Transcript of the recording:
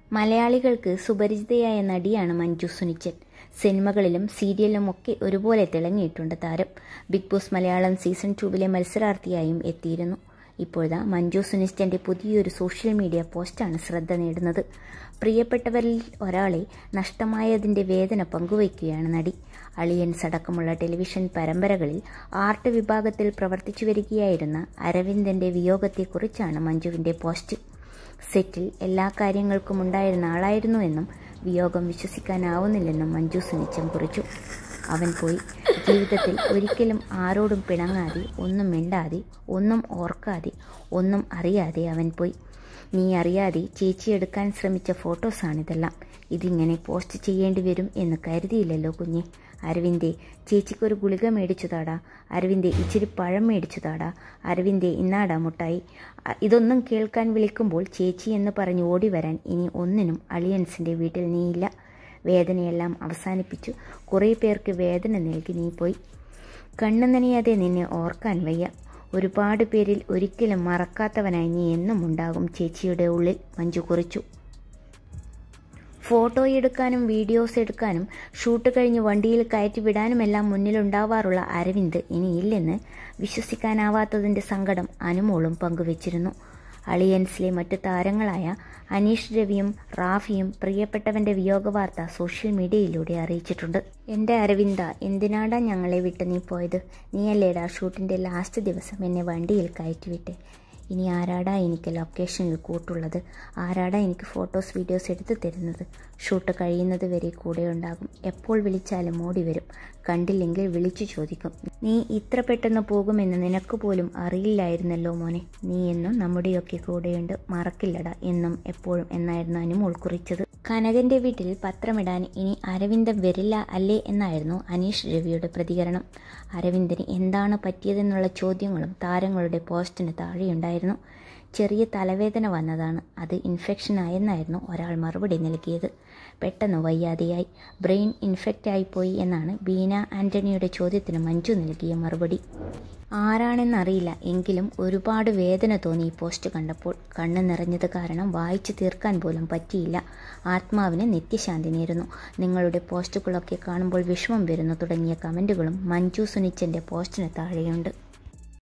മലയാളികൾക്ക് സുപരിചിതയായ നടിയാണ് മഞ്ജു സുനിച്ചൻ സിനിമകളിലും സീരിയലിലും ഒക്കെ ഒരുപോലെ തിളങ്ങിയിട്ടുണ്ട് താരം ബിഗ് ബോസ് മലയാളം സീസൺ ടൂവിലെ മത്സരാർത്ഥിയായും എത്തിയിരുന്നു ഇപ്പോഴാ മഞ്ജു സുനിസ്റ്റന്റെ പുതിയൊരു സോഷ്യൽ മീഡിയ പോസ്റ്റാണ് ശ്രദ്ധ നേടുന്നത് പ്രിയപ്പെട്ടവരിൽ ഒരാളെ നഷ്ടമായതിന്റെ വേദന പങ്കുവയ്ക്കുകയാണ് നടി അളിയൻസ് അടക്കമുള്ള ടെലിവിഷൻ പരമ്പരകളിൽ ആർട്ട് വിഭാഗത്തിൽ പ്രവർത്തിച്ചു വരികയായിരുന്ന അരവിന്ദന്റെ വിയോഗത്തെക്കുറിച്ചാണ് മഞ്ജുവിന്റെ പോസ്റ്റ് സെറ്റിൽ എല്ലാ കാര്യങ്ങൾക്കും ഉണ്ടായിരുന്ന ആളായിരുന്നുവെന്നും വിയോഗം വിശ്വസിക്കാനാവുന്നില്ലെന്നും മഞ്ജു സുനിച്ചം കുറിച്ചു അവൻ പോയി ജീവിതത്തിൽ ഒരിക്കലും ആരോടും പിണങ്ങാതെ ഒന്നും മിണ്ടാതെ ഒന്നും ഓർക്കാതെ ഒന്നും അറിയാതെ അവൻ പോയി നീ അറിയാതെ ചേച്ചി എടുക്കാൻ ശ്രമിച്ച ഫോട്ടോസാണിതെല്ലാം ഇതിങ്ങനെ പോസ്റ്റ് ചെയ്യേണ്ടി വരും എന്ന് കരുതിയില്ലല്ലോ കുഞ്ഞെ അരവിന്ദെ ചേച്ചിക്കൊരു ഗുളിക മേടിച്ചു താടാ അരവിന്ദെ ഇച്ചിരി പഴം മേടിച്ചു താടാ അരവിന്ദെ ഇന്നാടാ മുട്ടായി ഇതൊന്നും കേൾക്കാൻ വിളിക്കുമ്പോൾ ചേച്ചി എന്ന് പറഞ്ഞ് ഓടി വരാൻ ഇനി ഒന്നിനും അളിയൻസിൻ്റെ വീട്ടിൽ നീയില്ല വേദനയെല്ലാം അവസാനിപ്പിച്ചു കുറേ പേർക്ക് വേദന നൽകി നീ പോയി കണ്ണു നനയാതെ നിന്നെ ഓർക്കാൻ വയ്യ ഒരുപാട് പേരിൽ ഒരിക്കലും മറക്കാത്തവനായി നീ എന്നും ഉണ്ടാകും ചേച്ചിയുടെ ഉള്ളിൽ മഞ്ജു കുറിച്ചു ഫോട്ടോ എടുക്കാനും വീഡിയോസ് എടുക്കാനും ഷൂട്ട് കഴിഞ്ഞ് വണ്ടിയിൽ കയറ്റി വിടാനുമെല്ലാം മുന്നിലുണ്ടാവാറുള്ള അരവിന്ദ് ഇനിയില്ലെന്ന് വിശ്വസിക്കാനാവാത്തതിൻ്റെ സങ്കടം അനുമോളും പങ്കുവച്ചിരുന്നു അളിയൻസിലെ മറ്റു താരങ്ങളായ അനീഷ് രവിയും റാഫിയും പ്രിയപ്പെട്ടവന്റെ വിയോഗവാർത്ത സോഷ്യൽ മീഡിയയിലൂടെ അറിയിച്ചിട്ടുണ്ട് എൻ്റെ അരവിന്ദ എന്തിനാടാ ഞങ്ങളെ വിട്ട് നീ പോയത് നീയല്ലേടാ ഷൂട്ടിൻ്റെ ലാസ്റ്റ് ദിവസം എന്നെ വണ്ടിയിൽ കയറ്റിവിട്ടെ ഇനി ആരാടാ എനിക്ക് ലൊക്കേഷനിൽ കൂട്ടുള്ളത് ആരാടാ എനിക്ക് ഫോട്ടോസ് വീഡിയോസ് എടുത്തു തരുന്നത് ഷൂട്ട് കഴിയുന്നത് വരെ കൂടെ ഉണ്ടാകും എപ്പോൾ വിളിച്ചാലും ഓടി വരും കണ്ടില്ലെങ്കിൽ വിളിച്ചു ചോദിക്കും നീ ഇത്ര പെട്ടെന്ന് പോകുമെന്ന് നിനക്ക് പോലും അറിയില്ലായിരുന്നല്ലോ മോനെ നീ എന്നും നമ്മുടെയൊക്കെ കൂടെയുണ്ട് മറക്കില്ലടാ എന്നും എപ്പോഴും എന്നായിരുന്നു അനുമോൾ കുറിച്ചത് കനകന്റെ വീട്ടിൽ പത്രമിടാൻ ഇനി അരവിന്ദൻ വരില്ല അല്ലേ എന്നായിരുന്നു അനീഷ് രവിയുടെ പ്രതികരണം അരവിന്ദന് എന്താണ് പറ്റിയതെന്നുള്ള ചോദ്യങ്ങളും താരങ്ങളുടെ പോസ്റ്റിന് താഴെയുണ്ടായിരുന്നു ചെറിയ തലവേദന വന്നതാണ് അത് ഇൻഫെക്ഷൻ ആയെന്നായിരുന്നു ഒരാൾ മറുപടി നൽകിയത് പെട്ടെന്ന് വയ്യാതെയായി ബ്രെയിൻ ഇൻഫെക്റ്റ് ആയിപ്പോയി എന്നാണ് ബീന ആന്റണിയുടെ ചോദ്യത്തിന് മഞ്ജു നൽകിയ മറുപടി ആരാണെന്നറിയില്ല എങ്കിലും ഒരുപാട് വേദന തോന്നി ഈ പോസ്റ്റ് കണ്ടപ്പോൾ കണ്ണ് നിറഞ്ഞത് കാരണം വായിച്ചു തീർക്കാൻ പോലും പറ്റിയില്ല ആത്മാവിന് നിത്യശാന്തി നേരുന്നു നിങ്ങളുടെ പോസ്റ്റുകളൊക്കെ കാണുമ്പോൾ വിഷമം വരുന്നു തുടങ്ങിയ കമൻറ്റുകളും മഞ്ജു സുനിച്ചൻ്റെ പോസ്റ്റിന് താഴെയുണ്ട്